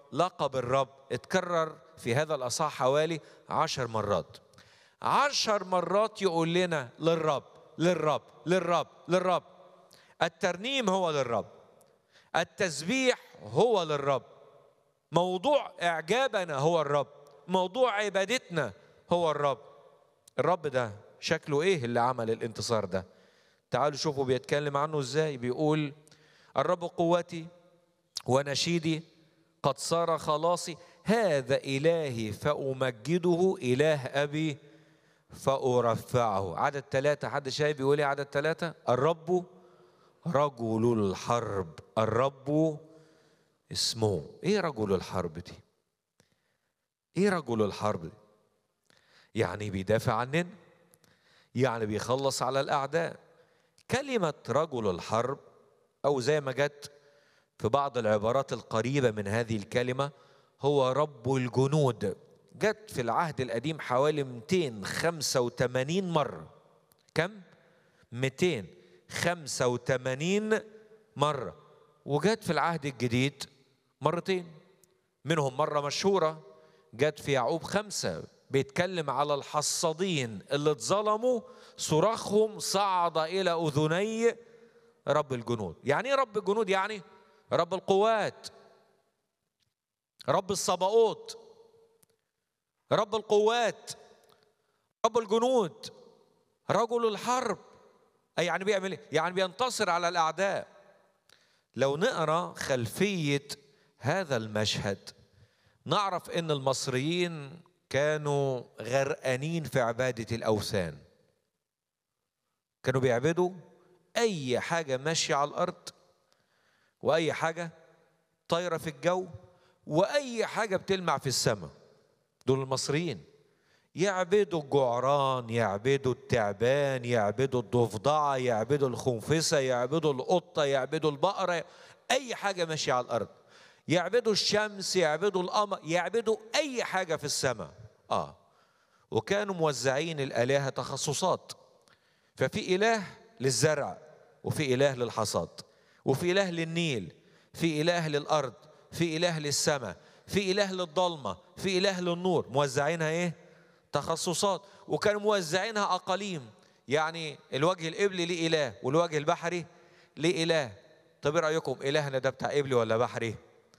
لقب الرب اتكرر في هذا الأصحاح حوالي عشر مرات عشر مرات يقول لنا للرب للرب للرب للرب الترنيم هو للرب التسبيح هو للرب موضوع اعجابنا هو الرب موضوع عبادتنا هو الرب الرب ده شكله ايه اللي عمل الانتصار ده تعالوا شوفوا بيتكلم عنه ازاي بيقول الرب قوتي ونشيدي قد صار خلاصي هذا إلهي فأمجده إله أبي فأرفعه عدد ثلاثة حد شايف بيقول ايه عدد ثلاثة الرب رجل الحرب الرب اسمه ايه رجل الحرب دي ايه رجل الحرب دي يعني بيدافع عننا يعني بيخلص على الأعداء كلمة رجل الحرب أو زي ما جت في بعض العبارات القريبة من هذه الكلمة هو رب الجنود جت في العهد القديم حوالي 285 مرة كم؟ 285 مرة وجت في العهد الجديد مرتين منهم مرة مشهورة جت في يعقوب خمسة بيتكلم على الحصادين اللي اتظلموا صراخهم صعد إلى أذني رب الجنود يعني ايه رب الجنود يعني رب القوات رب الصباؤوت رب القوات رب الجنود رجل الحرب أي يعني بيعمل ايه يعني بينتصر على الأعداء لو نقرا خلفية هذا المشهد نعرف ان المصريين كانوا غرقانين في عبادة الأوثان كانوا بيعبدوا أي حاجة ماشية على الأرض وأي حاجة طايرة في الجو وأي حاجة بتلمع في السماء دول المصريين يعبدوا الجعران يعبدوا التعبان يعبدوا الضفدعة يعبدوا الخنفسة يعبدوا القطة يعبدوا البقرة أي حاجة ماشية على الأرض يعبدوا الشمس يعبدوا القمر يعبدوا أي حاجة في السماء آه وكانوا موزعين الآلهة تخصصات ففي إله للزرع وفي إله للحصاد وفي إله للنيل في إله للأرض في إله للسماء في إله للضلمة في إله للنور موزعينها إيه؟ تخصصات وكانوا موزعينها أقاليم يعني الوجه القبلي ليه إله والوجه البحري ليه إله طب إيه رأيكم إلهنا ده بتاع قبلي ولا بحري؟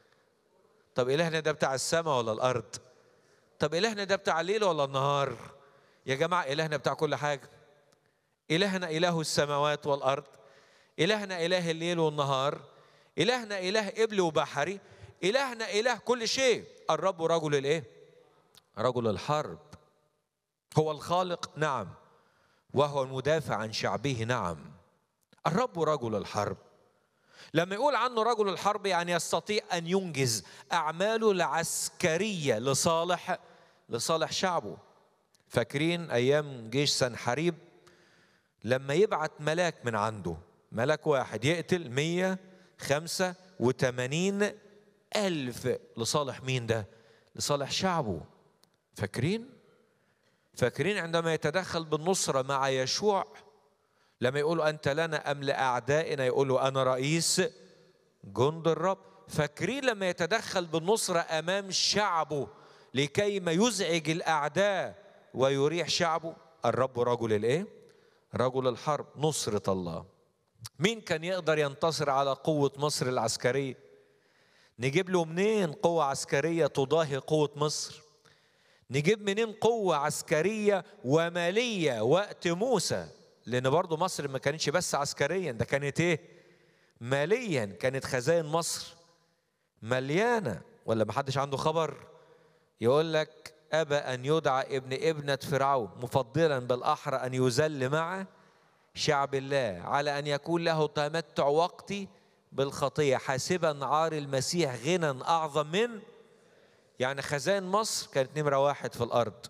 طب إلهنا ده بتاع السماء ولا الأرض؟ طب إلهنا ده بتاع الليل ولا النهار؟ يا جماعة إلهنا بتاع كل حاجة إلهنا إله السماوات والأرض إلهنا إله الليل والنهار إلهنا إله قبل وبحري إلهنا إله كل شيء الرب رجل الإيه؟ رجل الحرب هو الخالق نعم وهو المدافع عن شعبه نعم الرب رجل الحرب لما يقول عنه رجل الحرب يعني يستطيع أن ينجز أعماله العسكرية لصالح لصالح شعبه فاكرين أيام جيش سنحريب لما يبعت ملاك من عنده ملاك واحد يقتل مية خمسة وثمانين ألف لصالح مين ده لصالح شعبه فاكرين فاكرين عندما يتدخل بالنصرة مع يشوع لما يقولوا أنت لنا أم لأعدائنا يقولوا أنا رئيس جند الرب فاكرين لما يتدخل بالنصرة أمام شعبه لكي ما يزعج الأعداء ويريح شعبه الرب رجل الإيه؟ رجل الحرب نصرة الله مين كان يقدر ينتصر على قوة مصر العسكرية نجيب له منين قوة عسكرية تضاهي قوة مصر نجيب منين قوة عسكرية ومالية وقت موسى لأن برضو مصر ما كانتش بس عسكريا ده كانت إيه ماليا كانت خزائن مصر مليانة ولا محدش عنده خبر يقول لك أبى أن يدعى ابن ابنة فرعون مفضلا بالأحرى أن يذل مع شعب الله على أن يكون له تمتع وقتي بالخطية حاسبا عار المسيح غنى أعظم من يعني خزائن مصر كانت نمرة واحد في الأرض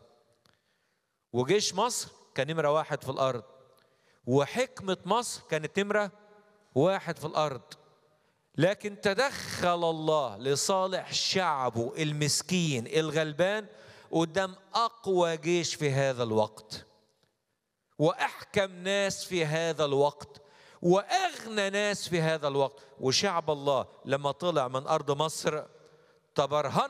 وجيش مصر كان نمرة واحد في الأرض وحكمة مصر كانت نمرة واحد في الأرض لكن تدخل الله لصالح شعبه المسكين الغلبان قدام أقوى جيش في هذا الوقت وأحكم ناس في هذا الوقت وأغنى ناس في هذا الوقت وشعب الله لما طلع من أرض مصر تبرهن